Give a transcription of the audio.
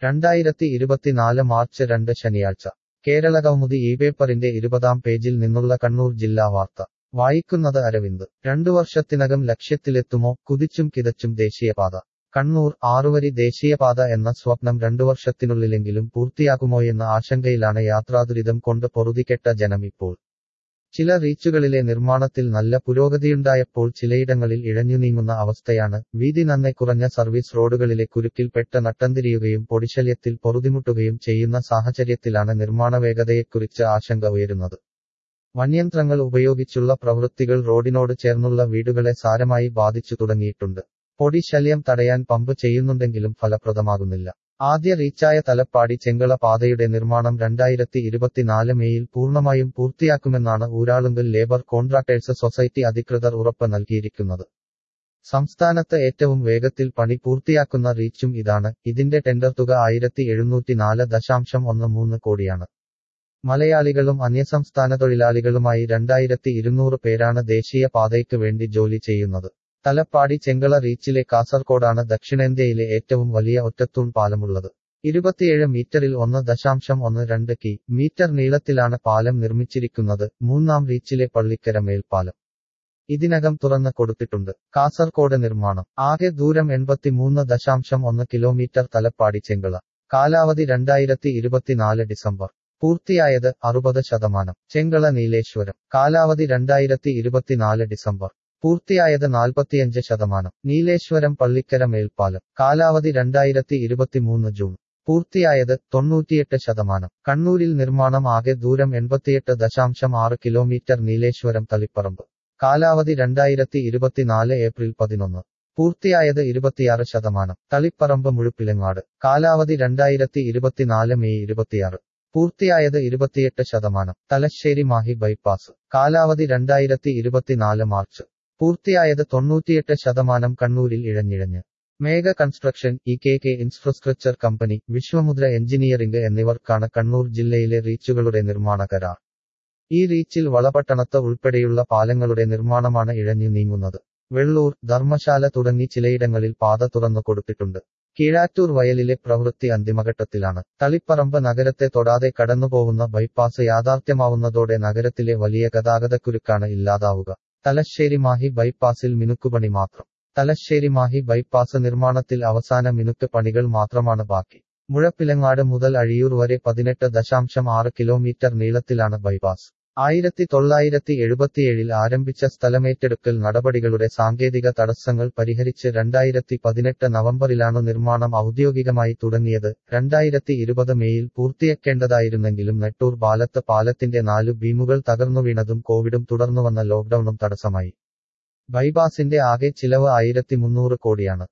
രണ്ടായിരത്തി ഇരുപത്തിനാല് മാർച്ച് രണ്ട് ശനിയാഴ്ച കേരള കൗമുദി ഈ പേപ്പറിന്റെ ഇരുപതാം പേജിൽ നിന്നുള്ള കണ്ണൂർ ജില്ലാ വാർത്ത വായിക്കുന്നത് അരവിന്ദ് രണ്ടു വർഷത്തിനകം ലക്ഷ്യത്തിലെത്തുമോ കുതിച്ചും കിതച്ചും ദേശീയപാത കണ്ണൂർ ആറുവരി ദേശീയപാത എന്ന സ്വപ്നം രണ്ടു വർഷത്തിനുള്ളിലെങ്കിലും പൂർത്തിയാകുമോയെന്ന ആശങ്കയിലാണ് യാത്രാദുരിതം കൊണ്ട് പൊറുതികെട്ട ജനം ഇപ്പോൾ ചില റീച്ചുകളിലെ നിർമ്മാണത്തിൽ നല്ല പുരോഗതിയുണ്ടായപ്പോൾ ചിലയിടങ്ങളിൽ ഇഴഞ്ഞുനീങ്ങുന്ന അവസ്ഥയാണ് വീതി നന്നെ കുറഞ്ഞ സർവീസ് റോഡുകളിലെ കുരുക്കിൽപ്പെട്ട് നട്ടംതിരിയുകയും പൊടിശല്യത്തിൽ പൊറുതിമുട്ടുകയും ചെയ്യുന്ന സാഹചര്യത്തിലാണ് നിർമ്മാണ വേഗതയെക്കുറിച്ച് ആശങ്ക ഉയരുന്നത് വന്യന്ത്രങ്ങൾ ഉപയോഗിച്ചുള്ള പ്രവൃത്തികൾ റോഡിനോട് ചേർന്നുള്ള വീടുകളെ സാരമായി ബാധിച്ചു തുടങ്ങിയിട്ടുണ്ട് പൊടി ശല്യം തടയാൻ പമ്പ് ചെയ്യുന്നുണ്ടെങ്കിലും ഫലപ്രദമാകുന്നില്ല ആദ്യ റീച്ചായ തലപ്പാടി ചെങ്കള പാതയുടെ നിർമ്മാണം രണ്ടായിരത്തി ഇരുപത്തിനാല് മേയിൽ പൂർണ്ണമായും പൂർത്തിയാക്കുമെന്നാണ് ഊരാളുങ്കൽ ലേബർ കോൺട്രാക്ടേഴ്സ് സൊസൈറ്റി അധികൃതർ ഉറപ്പ് നൽകിയിരിക്കുന്നത് സംസ്ഥാനത്ത് ഏറ്റവും വേഗത്തിൽ പണി പൂർത്തിയാക്കുന്ന റീച്ചും ഇതാണ് ഇതിന്റെ ടെൻഡർ തുക ആയിരത്തി എഴുന്നൂറ്റിനാല് ദശാംശം ഒന്ന് മൂന്ന് കോടിയാണ് മലയാളികളും അന്യസംസ്ഥാന തൊഴിലാളികളുമായി രണ്ടായിരത്തി ഇരുന്നൂറ് പേരാണ് ദേശീയ പാതയ്ക്ക് വേണ്ടി ജോലി ചെയ്യുന്നത് തലപ്പാടി ചെങ്കള റീച്ചിലെ കാസർകോടാണ് ദക്ഷിണേന്ത്യയിലെ ഏറ്റവും വലിയ ഒറ്റത്തൂൺ പാലമുള്ളത് ഇരുപത്തിയേഴ് മീറ്ററിൽ ഒന്ന് ദശാംശം ഒന്ന് രണ്ട് കി മീറ്റർ നീളത്തിലാണ് പാലം നിർമ്മിച്ചിരിക്കുന്നത് മൂന്നാം റീച്ചിലെ പള്ളിക്കര മേൽപ്പാലം ഇതിനകം തുറന്ന് കൊടുത്തിട്ടുണ്ട് കാസർകോട് നിർമ്മാണം ആകെ ദൂരം എൺപത്തിമൂന്ന് ദശാംശം ഒന്ന് കിലോമീറ്റർ തലപ്പാടി ചെങ്കള കാലാവധി രണ്ടായിരത്തി ഇരുപത്തിനാല് ഡിസംബർ പൂർത്തിയായത് അറുപത് ശതമാനം ചെങ്കള നീലേശ്വരം കാലാവധി രണ്ടായിരത്തി ഇരുപത്തിനാല് ഡിസംബർ പൂർത്തിയായത് നാൽപ്പത്തിയഞ്ച് ശതമാനം നീലേശ്വരം പള്ളിക്കര മേൽപ്പാലം കാലാവധി രണ്ടായിരത്തി ഇരുപത്തിമൂന്ന് ജൂൺ പൂർത്തിയായത് തൊണ്ണൂറ്റിയെട്ട് ശതമാനം കണ്ണൂരിൽ നിർമ്മാണം ആകെ ദൂരം എൺപത്തിയെട്ട് ദശാംശം ആറ് കിലോമീറ്റർ നീലേശ്വരം തളിപ്പറമ്പ് കാലാവധി രണ്ടായിരത്തി ഇരുപത്തിനാല് ഏപ്രിൽ പതിനൊന്ന് പൂർത്തിയായത് ഇരുപത്തിയാറ് ശതമാനം തളിപ്പറമ്പ് മുഴുപ്പിലങ്ങാട് കാലാവധി രണ്ടായിരത്തി ഇരുപത്തിനാല് മെയ് ഇരുപത്തിയാറ് പൂർത്തിയായത് ഇരുപത്തിയെട്ട് ശതമാനം തലശ്ശേരി മാഹി ബൈപ്പാസ് കാലാവധി രണ്ടായിരത്തി ഇരുപത്തിനാല് മാർച്ച് പൂർത്തിയായത് തൊണ്ണൂറ്റിയെട്ട് ശതമാനം കണ്ണൂരിൽ ഇഴഞ്ഞിഴഞ്ഞ് Megha construction E K K infrastructure company Vishwamudra engineering എന്നിവർക്കാണ് കണ്ണൂർ ജില്ലയിലെ റീച്ചുകളുടെ നിർമ്മാണ കരാർ ഈ റീച്ചിൽ വളപട്ടണത്ത് ഉൾപ്പെടെയുള്ള പാലങ്ങളുടെ നിർമ്മാണമാണ് ഇഴഞ്ഞു നീങ്ങുന്നത് വെള്ളൂർ ധർമ്മശാല തുടങ്ങി ചിലയിടങ്ങളിൽ പാത തുറന്നു കൊടുത്തിട്ടുണ്ട് കീഴാറ്റൂർ വയലിലെ പ്രവൃത്തി അന്തിമഘട്ടത്തിലാണ് തളിപ്പറമ്പ് നഗരത്തെ തൊടാതെ കടന്നുപോകുന്ന ബൈപ്പാസ് യാഥാർത്ഥ്യമാവുന്നതോടെ നഗരത്തിലെ വലിയ ഗതാഗതക്കുരുക്കാണ് ഇല്ലാതാവുക തലശ്ശേരി മാഹി ബൈപ്പാസിൽ മിനുക്കുപണി മാത്രം തലശ്ശേരി മാഹി ബൈപ്പാസ് നിർമ്മാണത്തിൽ അവസാന മിനുക്ക് പണികൾ മാത്രമാണ് ബാക്കി മുഴപ്പിലങ്ങാട് മുതൽ അഴിയൂർ വരെ പതിനെട്ട് ദശാംശം ആറ് കിലോമീറ്റർ നീളത്തിലാണ് ബൈപ്പാസ് ആയിരത്തി തൊള്ളായിരത്തി എഴുപത്തിയേഴിൽ ആരംഭിച്ച സ്ഥലമേറ്റെടുക്കൽ നടപടികളുടെ സാങ്കേതിക തടസ്സങ്ങൾ പരിഹരിച്ച് രണ്ടായിരത്തി പതിനെട്ട് നവംബറിലാണ് നിർമ്മാണം ഔദ്യോഗികമായി തുടങ്ങിയത് രണ്ടായിരത്തി ഇരുപത് മെയ്യിൽ പൂർത്തിയാക്കേണ്ടതായിരുന്നെങ്കിലും നെട്ടൂർ പാലത്ത് പാലത്തിന്റെ നാലു ബീമുകൾ തകർന്നു വീണതും കോവിഡും തുടർന്നുവന്ന ലോക്ഡൌണും തടസ്സമായി ബൈപാസിന്റെ ആകെ ചിലവ് ആയിരത്തി മുന്നൂറ് കോടിയാണ്